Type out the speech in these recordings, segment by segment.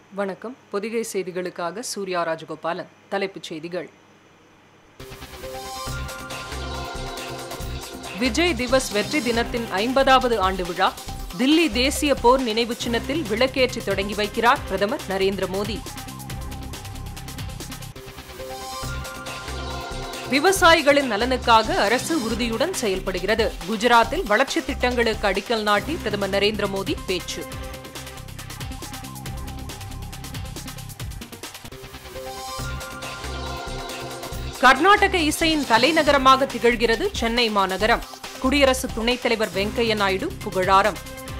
வணக்கம் பொதிகை செய்திகளுக்காக சூர்யா ராஜகோபாலன் தலைப்புச் செய்திகள் விஜய் திவஸ் வெற்றி தினத்தின் ஐம்பதாவது ஆண்டு விழா தில்லி தேசிய போர் நினைவு சின்னத்தில் விளக்கேற்றி தொடங்கி வைக்கிறார் பிரதமர் நரேந்திர மோடி விவசாயிகளின் நலனுக்காக அரசு உறுதியுடன் செயல்படுகிறது குஜராத்தில் வளர்ச்சித் திட்டங்களுக்கு அடிக்கல் நாட்டி பிரதமர் நரேந்திர மோடி பேச்சு கர்நாடக இசையின் தலைநகரமாக திகழ்கிறது சென்னை மாநகரம் குடியரசு துணைத் தலைவர் வெங்கையா நாயுடு புகழாரம்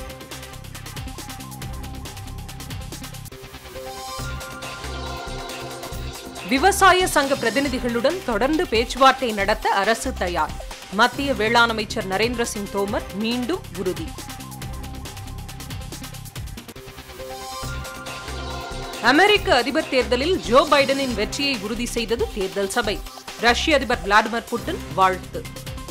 விவசாய சங்க பிரதிநிதிகளுடன் தொடர்ந்து பேச்சுவார்த்தை நடத்த அரசு தயார் மத்திய வேளாண் அமைச்சர் நரேந்திர சிங் தோமர் மீண்டும் உறுதி அமெரிக்க அதிபர் தேர்தலில் ஜோ பைடனின் வெற்றியை உறுதி செய்தது தேர்தல் சபை ரஷ்ய அதிபர் விளாடிமிர் புட்டின் வாழ்த்து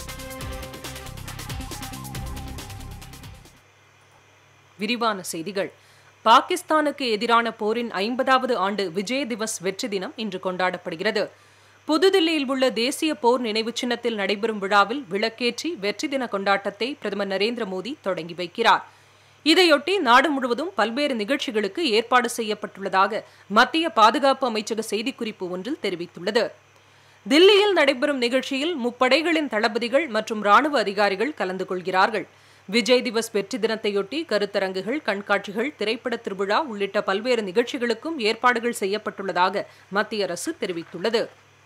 விரிவான செய்திகள் பாகிஸ்தானுக்கு எதிரான போரின் ஐம்பதாவது ஆண்டு விஜய் திவஸ் வெற்றி தினம் இன்று கொண்டாடப்படுகிறது புதுதில்லியில் உள்ள தேசிய போர் நினைவு சின்னத்தில் நடைபெறும் விழாவில் விளக்கேற்றி வெற்றி தின கொண்டாட்டத்தை பிரதமர் நரேந்திர மோடி தொடங்கி வைக்கிறார் இதையொட்டி நாடு முழுவதும் பல்வேறு நிகழ்ச்சிகளுக்கு ஏற்பாடு செய்யப்பட்டுள்ளதாக மத்திய பாதுகாப்பு அமைச்சக செய்திக்குறிப்பு ஒன்றில் தெரிவித்துள்ளது தில்லியில் நடைபெறும் நிகழ்ச்சியில் முப்படைகளின் தளபதிகள் மற்றும் ராணுவ அதிகாரிகள் கலந்து கொள்கிறார்கள் விஜய் திவஸ் வெற்றி தினத்தையொட்டி கருத்தரங்குகள் கண்காட்சிகள் திரைப்பட திருவிழா உள்ளிட்ட பல்வேறு நிகழ்ச்சிகளுக்கும் ஏற்பாடுகள் செய்யப்பட்டுள்ளதாக மத்திய அரசு தெரிவித்துள்ளது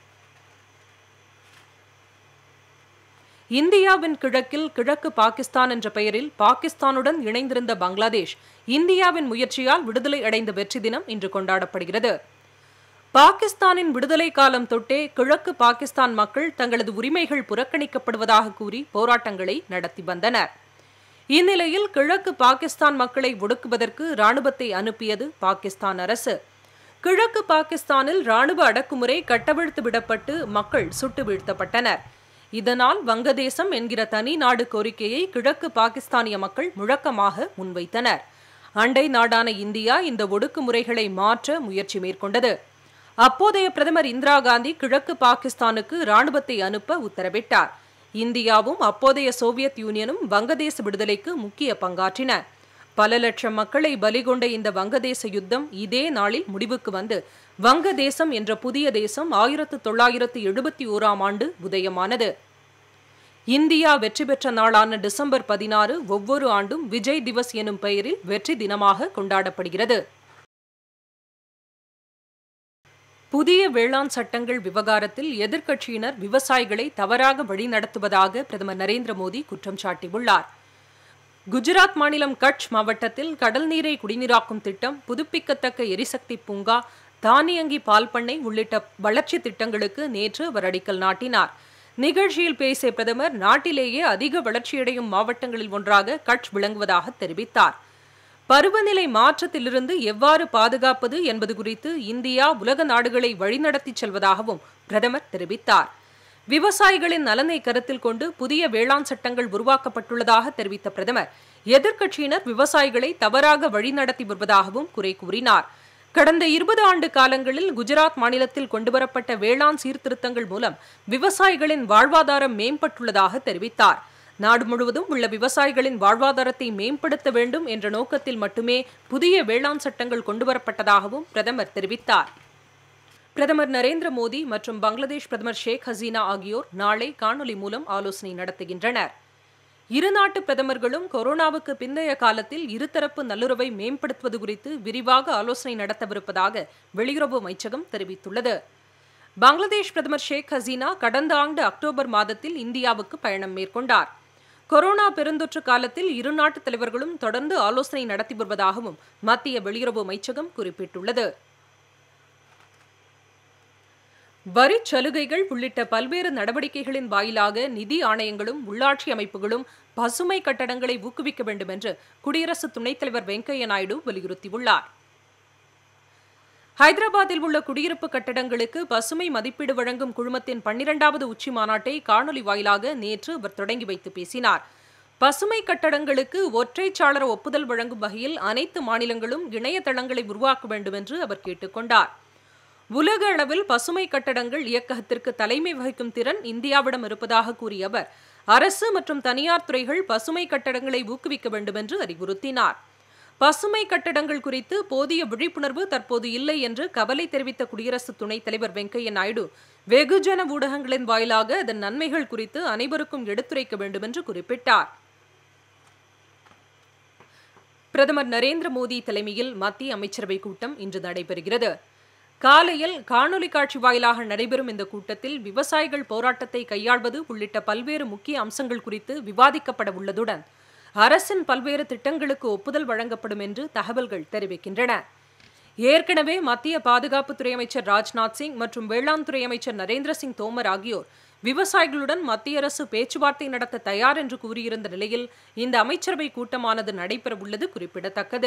இந்தியாவின் கிழக்கில் கிழக்கு பாகிஸ்தான் என்ற பெயரில் பாகிஸ்தானுடன் இணைந்திருந்த பங்களாதேஷ் இந்தியாவின் முயற்சியால் விடுதலை அடைந்த வெற்றி தினம் இன்று கொண்டாடப்படுகிறது பாகிஸ்தானின் விடுதலை காலம் தொட்டே கிழக்கு பாகிஸ்தான் மக்கள் தங்களது உரிமைகள் புறக்கணிக்கப்படுவதாக கூறி போராட்டங்களை நடத்தி வந்தனர் இந்நிலையில் கிழக்கு பாகிஸ்தான் மக்களை ஒடுக்குவதற்கு ராணுவத்தை அனுப்பியது பாகிஸ்தான் அரசு கிழக்கு பாகிஸ்தானில் ராணுவ அடக்குமுறை கட்டவிழ்த்து விடப்பட்டு மக்கள் சுட்டு வீழ்த்தப்பட்டனர் இதனால் வங்கதேசம் என்கிற தனி நாடு கோரிக்கையை கிழக்கு பாகிஸ்தானிய மக்கள் முழக்கமாக முன்வைத்தனர் அண்டை நாடான இந்தியா இந்த ஒடுக்குமுறைகளை மாற்ற முயற்சி மேற்கொண்டது அப்போதைய பிரதமர் இந்திரா காந்தி கிழக்கு பாகிஸ்தானுக்கு ராணுவத்தை அனுப்ப உத்தரவிட்டார் இந்தியாவும் அப்போதைய சோவியத் யூனியனும் வங்கதேச விடுதலைக்கு முக்கிய பங்காற்றின பல லட்சம் மக்களை பலிகொண்ட இந்த வங்கதேச யுத்தம் இதே நாளில் முடிவுக்கு வந்து வங்கதேசம் என்ற புதிய தேசம் ஆயிரத்து தொள்ளாயிரத்து எழுபத்தி ஓராம் ஆண்டு உதயமானது இந்தியா வெற்றி பெற்ற நாளான டிசம்பர் பதினாறு ஒவ்வொரு ஆண்டும் விஜய் திவஸ் எனும் பெயரில் வெற்றி தினமாக கொண்டாடப்படுகிறது புதிய வேளாண் சட்டங்கள் விவகாரத்தில் எதிர்க்கட்சியினர் விவசாயிகளை தவறாக வழிநடத்துவதாக பிரதமர் நரேந்திர மோடி குற்றம் சாட்டியுள்ளார் குஜராத் மாநிலம் கட்ச் மாவட்டத்தில் கடல் நீரை குடிநீராக்கும் திட்டம் புதுப்பிக்கத்தக்க எரிசக்தி பூங்கா தானியங்கி பால் பண்ணை உள்ளிட்ட வளர்ச்சி திட்டங்களுக்கு நேற்று அவர் அடிக்கல் நாட்டினார் நிகழ்ச்சியில் பேசிய பிரதமர் நாட்டிலேயே அதிக வளர்ச்சியடையும் மாவட்டங்களில் ஒன்றாக கட்ச் விளங்குவதாக தெரிவித்தார் பருவநிலை மாற்றத்திலிருந்து எவ்வாறு பாதுகாப்பது என்பது குறித்து இந்தியா உலக நாடுகளை வழிநடத்திச் செல்வதாகவும் பிரதமர் தெரிவித்தார் விவசாயிகளின் நலனை கருத்தில் கொண்டு புதிய வேளாண் சட்டங்கள் உருவாக்கப்பட்டுள்ளதாக தெரிவித்த பிரதமர் எதிர்க்கட்சியினர் விவசாயிகளை தவறாக வழிநடத்தி வருவதாகவும் குறை கூறினார் கடந்த இருபது ஆண்டு காலங்களில் குஜராத் மாநிலத்தில் கொண்டுவரப்பட்ட வேளாண் சீர்திருத்தங்கள் மூலம் விவசாயிகளின் வாழ்வாதாரம் மேம்பட்டுள்ளதாக தெரிவித்தார் நாடு முழுவதும் உள்ள விவசாயிகளின் வாழ்வாதாரத்தை மேம்படுத்த வேண்டும் என்ற நோக்கத்தில் மட்டுமே புதிய வேளாண் சட்டங்கள் கொண்டுவரப்பட்டதாகவும் பிரதமர் தெரிவித்தார் பிரதமர் நரேந்திர மோடி மற்றும் பங்களாதேஷ் பிரதமர் ஷேக் ஹசீனா ஆகியோர் நாளை காணொலி மூலம் ஆலோசனை நடத்துகின்றனர் இரு நாட்டு பிரதமர்களும் கொரோனாவுக்கு பிந்தைய காலத்தில் இருதரப்பு நல்லுறவை மேம்படுத்துவது குறித்து விரிவாக ஆலோசனை நடத்தவிருப்பதாக வெளியுறவு அமைச்சகம் தெரிவித்துள்ளது பங்களாதேஷ் பிரதமர் ஷேக் ஹசீனா கடந்த ஆண்டு அக்டோபர் மாதத்தில் இந்தியாவுக்கு பயணம் மேற்கொண்டார் கொரோனா பெருந்தொற்று காலத்தில் இரு நாட்டு தலைவர்களும் தொடர்ந்து ஆலோசனை நடத்தி வருவதாகவும் மத்திய வெளியுறவு அமைச்சகம் குறிப்பிட்டுள்ளது வரி சலுகைகள் உள்ளிட்ட பல்வேறு நடவடிக்கைகளின் வாயிலாக நிதி ஆணையங்களும் உள்ளாட்சி அமைப்புகளும் பசுமை கட்டடங்களை ஊக்குவிக்க வேண்டும் என்று குடியரசு துணைத் தலைவர் வெங்கையா நாயுடு வலியுறுத்தியுள்ளார் ஹைதராபாத்தில் உள்ள குடியிருப்பு கட்டடங்களுக்கு பசுமை மதிப்பீடு வழங்கும் குழுமத்தின் பன்னிரண்டாவது உச்சி மாநாட்டை காணொலி வாயிலாக நேற்று அவர் தொடங்கி வைத்து பேசினார் பசுமை கட்டடங்களுக்கு ஒற்றைச்சாளர ஒப்புதல் வழங்கும் வகையில் அனைத்து மாநிலங்களும் இணையதளங்களை உருவாக்க வேண்டும் என்று அவர் கேட்டுக்கொண்டார் உலக அளவில் பசுமை கட்டடங்கள் இயக்ககத்திற்கு தலைமை வகிக்கும் திறன் இந்தியாவிடம் இருப்பதாக கூறிய அவர் அரசு மற்றும் தனியார் துறைகள் பசுமை கட்டடங்களை ஊக்குவிக்க வேண்டும் என்று அறிவுறுத்தினார் பசுமை கட்டடங்கள் குறித்து போதிய விழிப்புணர்வு தற்போது இல்லை என்று கவலை தெரிவித்த குடியரசு துணைத் தலைவர் வெங்கையா நாயுடு வெகுஜன ஊடகங்களின் வாயிலாக அதன் நன்மைகள் குறித்து அனைவருக்கும் எடுத்துரைக்க வேண்டும் என்று குறிப்பிட்டார் பிரதமர் நரேந்திர மோடி தலைமையில் மத்திய அமைச்சரவை கூட்டம் இன்று நடைபெறுகிறது காலையில் காணொலி காட்சி வாயிலாக நடைபெறும் இந்த கூட்டத்தில் விவசாயிகள் போராட்டத்தை கையாள்வது உள்ளிட்ட பல்வேறு முக்கிய அம்சங்கள் குறித்து விவாதிக்கப்பட உள்ளதுடன் அரசின் பல்வேறு திட்டங்களுக்கு ஒப்புதல் வழங்கப்படும் என்று தகவல்கள் தெரிவிக்கின்றன ஏற்கனவே மத்திய பாதுகாப்புத்துறை அமைச்சர் ராஜ்நாத் சிங் மற்றும் வேளாண் துறை அமைச்சர் நரேந்திர சிங் தோமர் ஆகியோர் விவசாயிகளுடன் மத்திய அரசு பேச்சுவார்த்தை நடத்த தயார் என்று கூறியிருந்த நிலையில் இந்த அமைச்சரவை கூட்டமானது நடைபெறவுள்ளது குறிப்பிடத்தக்கது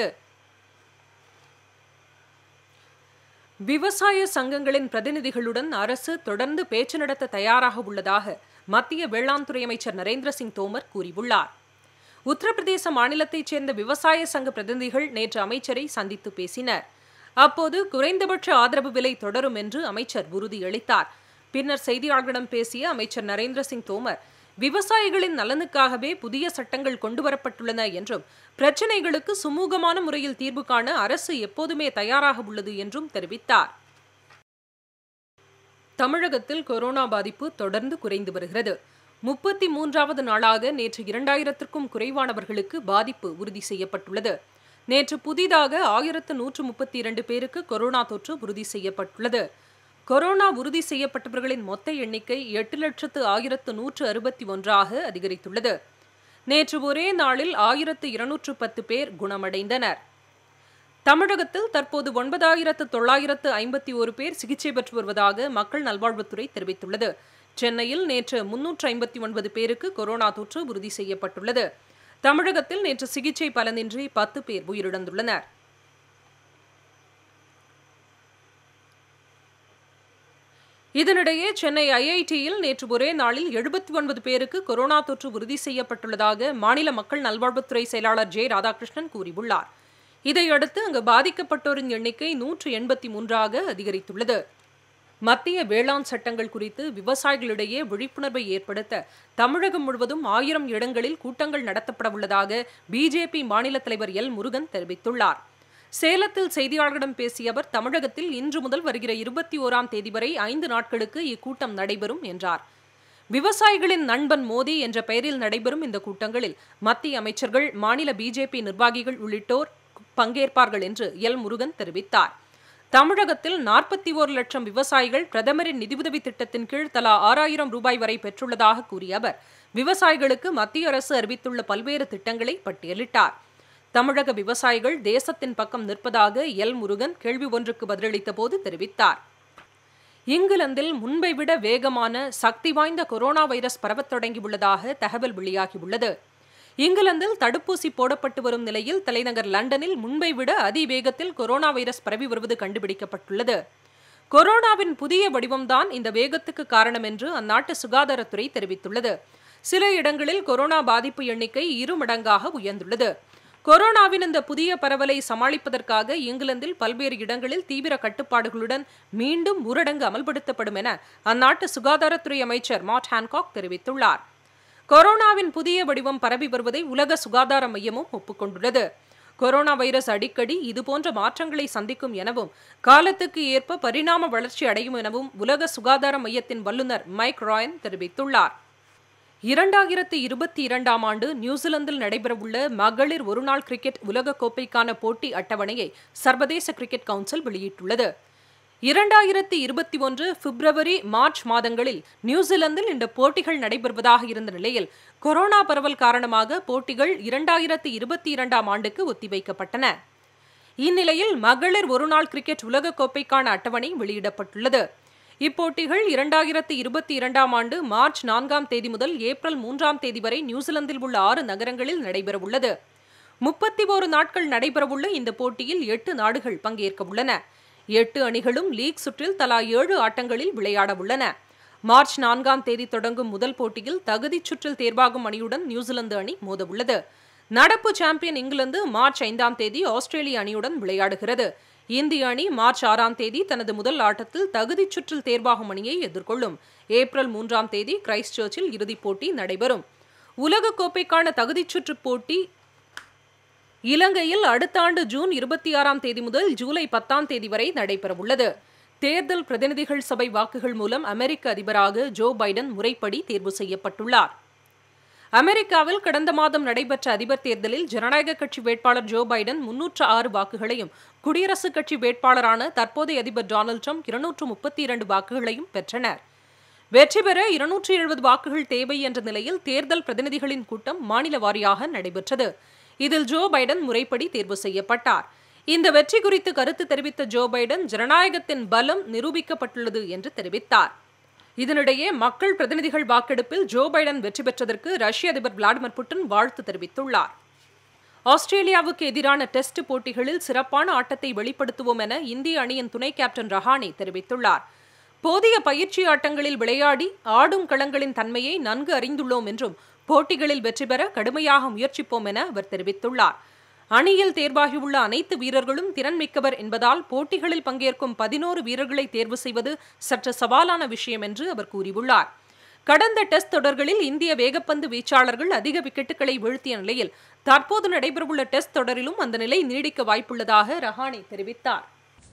விவசாய சங்கங்களின் பிரதிநிதிகளுடன் அரசு தொடர்ந்து பேச்சு நடத்த தயாராக உள்ளதாக மத்திய வேளாண் துறை அமைச்சர் நரேந்திர சிங் தோமர் கூறியுள்ளார் உத்தரப்பிரதேச மாநிலத்தைச் சேர்ந்த விவசாய சங்க பிரதிநிதிகள் நேற்று அமைச்சரை சந்தித்து பேசினர் அப்போது குறைந்தபட்ச ஆதரவு விலை தொடரும் என்று அமைச்சர் உறுதியளித்தார் பின்னர் செய்தியாளர்களிடம் பேசிய அமைச்சர் நரேந்திர சிங் தோமர் விவசாயிகளின் நலனுக்காகவே புதிய சட்டங்கள் கொண்டுவரப்பட்டுள்ளன என்றும் பிரச்சினைகளுக்கு சுமூகமான முறையில் தீர்வு காண அரசு எப்போதுமே தயாராக உள்ளது என்றும் தெரிவித்தார் தமிழகத்தில் கொரோனா பாதிப்பு தொடர்ந்து குறைந்து வருகிறது முப்பத்தி மூன்றாவது நாளாக நேற்று இரண்டாயிரத்திற்கும் குறைவானவர்களுக்கு பாதிப்பு உறுதி செய்யப்பட்டுள்ளது நேற்று புதிதாக ஆயிரத்து நூற்று முப்பத்தி இரண்டு பேருக்கு கொரோனா தொற்று உறுதி செய்யப்பட்டுள்ளது கொரோனா உறுதி செய்யப்பட்டவர்களின் மொத்த எண்ணிக்கை எட்டு லட்சத்து ஆயிரத்து நூற்று அறுபத்தி ஒன்றாக அதிகரித்துள்ளது நேற்று ஒரே நாளில் ஆயிரத்து இருநூற்று பத்து பேர் குணமடைந்தனர் தமிழகத்தில் தற்போது ஒன்பதாயிரத்து தொள்ளாயிரத்து ஐம்பத்தி ஒரு பேர் சிகிச்சை பெற்று வருவதாக மக்கள் நல்வாழ்வுத்துறை தெரிவித்துள்ளது சென்னையில் நேற்று முன்னூற்று ஐம்பத்தி ஒன்பது பேருக்கு கொரோனா தொற்று உறுதி செய்யப்பட்டுள்ளது தமிழகத்தில் நேற்று சிகிச்சை பலனின்றி பத்து பேர் உயிரிழந்துள்ளனர் இதனிடையே சென்னை ஐஐடியில் நேற்று ஒரே நாளில் எழுபத்தி ஒன்பது பேருக்கு கொரோனா தொற்று உறுதி செய்யப்பட்டுள்ளதாக மாநில மக்கள் நல்வாழ்வுத்துறை செயலாளர் ஜே ராதாகிருஷ்ணன் கூறியுள்ளார் இதையடுத்து அங்கு பாதிக்கப்பட்டோரின் எண்ணிக்கை நூற்று எண்பத்தி மூன்றாக அதிகரித்துள்ளது மத்திய வேளாண் சட்டங்கள் குறித்து விவசாயிகளிடையே விழிப்புணர்வை ஏற்படுத்த தமிழகம் முழுவதும் ஆயிரம் இடங்களில் கூட்டங்கள் நடத்தப்பட உள்ளதாக பிஜேபி மாநில தலைவர் எல் முருகன் தெரிவித்துள்ளார் சேலத்தில் செய்தியாளர்களிடம் பேசிய அவர் தமிழகத்தில் இன்று முதல் வருகிற இருபத்தி ஓராம் தேதி வரை ஐந்து நாட்களுக்கு இக்கூட்டம் நடைபெறும் என்றார் விவசாயிகளின் நண்பன் மோடி என்ற பெயரில் நடைபெறும் இந்த கூட்டங்களில் மத்திய அமைச்சர்கள் மாநில பிஜேபி நிர்வாகிகள் உள்ளிட்டோர் பங்கேற்பார்கள் என்று எல் முருகன் தெரிவித்தார் தமிழகத்தில் நாற்பத்தி ஓரு லட்சம் விவசாயிகள் பிரதமரின் நிதியுதவி திட்டத்தின் கீழ் தலா ஆறாயிரம் ரூபாய் வரை பெற்றுள்ளதாக கூறிய அவர் விவசாயிகளுக்கு மத்திய அரசு அறிவித்துள்ள பல்வேறு திட்டங்களை பட்டியலிட்டார் தமிழக விவசாயிகள் தேசத்தின் பக்கம் நிற்பதாக எல் முருகன் கேள்வி ஒன்றுக்கு பதிலளித்த போது தெரிவித்தார் இங்கிலாந்தில் முன்பை விட வேகமான சக்தி வாய்ந்த கொரோனா வைரஸ் பரவத் தொடங்கியுள்ளதாக தகவல் வெளியாகியுள்ளது இங்கிலாந்தில் தடுப்பூசி போடப்பட்டு வரும் நிலையில் தலைநகர் லண்டனில் முன்பை விட அதிவேகத்தில் கொரோனா வைரஸ் பரவி வருவது கண்டுபிடிக்கப்பட்டுள்ளது கொரோனாவின் புதிய வடிவம்தான் இந்த வேகத்துக்கு காரணம் என்று அந்நாட்டு சுகாதாரத்துறை தெரிவித்துள்ளது சில இடங்களில் கொரோனா பாதிப்பு எண்ணிக்கை இரு மடங்காக உயர்ந்துள்ளது கொரோனாவின் இந்த புதிய பரவலை சமாளிப்பதற்காக இங்கிலாந்தில் பல்வேறு இடங்களில் தீவிர கட்டுப்பாடுகளுடன் மீண்டும் ஊரடங்கு அமல்படுத்தப்படும் என அந்நாட்டு சுகாதாரத்துறை அமைச்சர் மாட் ஹான்காக் தெரிவித்துள்ளார் கொரோனாவின் புதிய வடிவம் பரவி வருவதை உலக சுகாதார மையமும் ஒப்புக்கொண்டுள்ளது கொரோனா வைரஸ் அடிக்கடி இதுபோன்ற மாற்றங்களை சந்திக்கும் எனவும் காலத்துக்கு ஏற்ப பரிணாம வளர்ச்சி அடையும் எனவும் உலக சுகாதார மையத்தின் வல்லுநர் மைக் ராயன் தெரிவித்துள்ளார் இரண்டாயிரத்தி இருபத்தி இரண்டாம் ஆண்டு நியூசிலாந்தில் நடைபெறவுள்ள மகளிர் ஒருநாள் கிரிக்கெட் உலகக்கோப்பைக்கான போட்டி அட்டவணையை சர்வதேச கிரிக்கெட் கவுன்சில் வெளியிட்டுள்ளது இரண்டாயிரத்தி இருபத்தி ஒன்று பிப்ரவரி மார்ச் மாதங்களில் நியூசிலாந்தில் இந்த போட்டிகள் நடைபெறுவதாக இருந்த நிலையில் கொரோனா பரவல் காரணமாக போட்டிகள் இரண்டாயிரத்தி இருபத்தி இரண்டாம் ஆண்டுக்கு ஒத்திவைக்கப்பட்டன இந்நிலையில் மகளிர் ஒருநாள் கிரிக்கெட் உலகக்கோப்பைக்கான அட்டவணை வெளியிடப்பட்டுள்ளது இப்போட்டிகள் இரண்டாயிரத்தி இருபத்தி இரண்டாம் ஆண்டு மார்ச் நான்காம் தேதி முதல் ஏப்ரல் மூன்றாம் தேதி வரை நியூசிலாந்தில் உள்ள ஆறு நகரங்களில் நடைபெறவுள்ளது முப்பத்தி ஓரு நாட்கள் நடைபெறவுள்ள இந்த போட்டியில் எட்டு நாடுகள் பங்கேற்க உள்ளன எட்டு அணிகளும் லீக் சுற்றில் தலா ஏழு ஆட்டங்களில் விளையாட உள்ளன மார்ச் நான்காம் தேதி தொடங்கும் முதல் போட்டியில் தகுதிச் சுற்றில் தேர்வாகும் அணியுடன் நியூசிலாந்து அணி மோதவுள்ளது நடப்பு சாம்பியன் இங்கிலாந்து மார்ச் ஐந்தாம் தேதி ஆஸ்திரேலிய அணியுடன் விளையாடுகிறது இந்திய அணி மார்ச் ஆறாம் தேதி தனது முதல் ஆட்டத்தில் தகுதிச் சுற்றில் தேர்வாகும் அணியை எதிர்கொள்ளும் ஏப்ரல் மூன்றாம் தேதி கிரைஸ்ட் சர்ச்சில் இறுதிப் போட்டி நடைபெறும் உலகக்கோப்பைக்கான தகுதிச் சுற்று போட்டி இலங்கையில் அடுத்த ஆண்டு ஜூன் இருபத்தி ஆறாம் தேதி முதல் ஜூலை பத்தாம் தேதி வரை நடைபெறவுள்ளது தேர்தல் பிரதிநிதிகள் சபை வாக்குகள் மூலம் அமெரிக்க அதிபராக ஜோ பைடன் முறைப்படி தேர்வு செய்யப்பட்டுள்ளார் அமெரிக்காவில் கடந்த மாதம் நடைபெற்ற அதிபர் தேர்தலில் ஜனநாயக கட்சி வேட்பாளர் ஜோ பைடன் முன்னூற்று ஆறு வாக்குகளையும் குடியரசுக் கட்சி வேட்பாளரான தற்போதைய அதிபர் டொனால்டு ட்ரம்ப் இருநூற்று முப்பத்தி இரண்டு வாக்குகளையும் பெற்றனர் வெற்றி பெற இருநூற்றி எழுபது வாக்குகள் தேவை என்ற நிலையில் தேர்தல் பிரதிநிதிகளின் கூட்டம் மாநில வாரியாக நடைபெற்றது இதில் ஜோ பைடன் முறைப்படி தேர்வு செய்யப்பட்டார் இந்த வெற்றி குறித்து கருத்து தெரிவித்த ஜோ பைடன் ஜனநாயகத்தின் பலம் நிரூபிக்கப்பட்டுள்ளது என்று தெரிவித்தார் இதனிடையே மக்கள் பிரதிநிதிகள் வாக்கெடுப்பில் ஜோ பைடன் வெற்றி பெற்றதற்கு ரஷ்ய அதிபர் விளாடிமிர் புட்டின் வாழ்த்து தெரிவித்துள்ளார் ஆஸ்திரேலியாவுக்கு எதிரான டெஸ்ட் போட்டிகளில் சிறப்பான ஆட்டத்தை வெளிப்படுத்துவோம் என இந்திய அணியின் துணை கேப்டன் ரஹானே தெரிவித்துள்ளார் போதிய பயிற்சி ஆட்டங்களில் விளையாடி ஆடும் களங்களின் தன்மையை நன்கு அறிந்துள்ளோம் என்றும் போட்டிகளில் வெற்றி பெற கடுமையாக முயற்சிப்போம் என அவர் தெரிவித்துள்ளார் அணியில் தேர்வாகியுள்ள அனைத்து வீரர்களும் திறன் மிக்கவர் என்பதால் போட்டிகளில் பங்கேற்கும் பதினோரு வீரர்களை தேர்வு செய்வது சற்று சவாலான விஷயம் என்று அவர் கூறியுள்ளார் கடந்த டெஸ்ட் தொடர்களில் இந்திய வேகப்பந்து வீச்சாளர்கள் அதிக விக்கெட்டுகளை வீழ்த்திய நிலையில் தற்போது நடைபெறவுள்ள டெஸ்ட் தொடரிலும் அந்த நிலை நீடிக்க வாய்ப்புள்ளதாக ரஹானே தெரிவித்தார்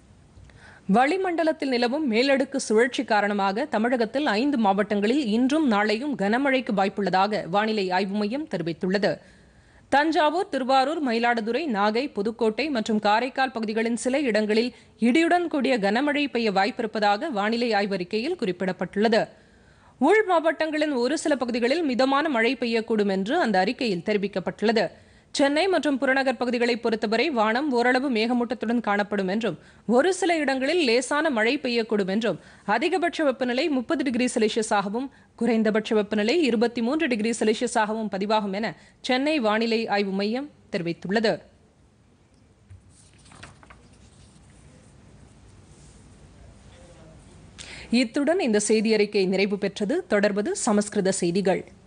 வளிமண்டலத்தில் நிலவும் மேலடுக்கு சுழற்சி காரணமாக தமிழகத்தில் ஐந்து மாவட்டங்களில் இன்றும் நாளையும் கனமழைக்கு வாய்ப்புள்ளதாக வானிலை ஆய்வு மையம் தெரிவித்துள்ளது தஞ்சாவூர் திருவாரூர் மயிலாடுதுறை நாகை புதுக்கோட்டை மற்றும் காரைக்கால் பகுதிகளின் சில இடங்களில் இடியுடன் கூடிய கனமழை பெய்ய வாய்ப்பிருப்பதாக வானிலை ஆய்வறிக்கையில் குறிப்பிடப்பட்டுள்ளது உள் மாவட்டங்களின் ஒரு சில பகுதிகளில் மிதமான மழை பெய்யக்கூடும் என்று அந்த அறிக்கையில் தெரிவிக்கப்பட்டுள்ளது சென்னை மற்றும் புறநகர் பகுதிகளை பொறுத்தவரை வானம் ஓரளவு மேகமூட்டத்துடன் காணப்படும் என்றும் ஒரு சில இடங்களில் லேசான மழை பெய்யக்கூடும் என்றும் அதிகபட்ச வெப்பநிலை முப்பது டிகிரி செல்சியஸாகவும் குறைந்தபட்ச வெப்பநிலை இருபத்தி மூன்று டிகிரி செல்சியஸாகவும் பதிவாகும் என சென்னை வானிலை ஆய்வு மையம் தெரிவித்துள்ளது இத்துடன் இந்த செய்தி அறிக்கை நிறைவு பெற்றது தொடர்வது சமஸ்கிருத செய்திகள்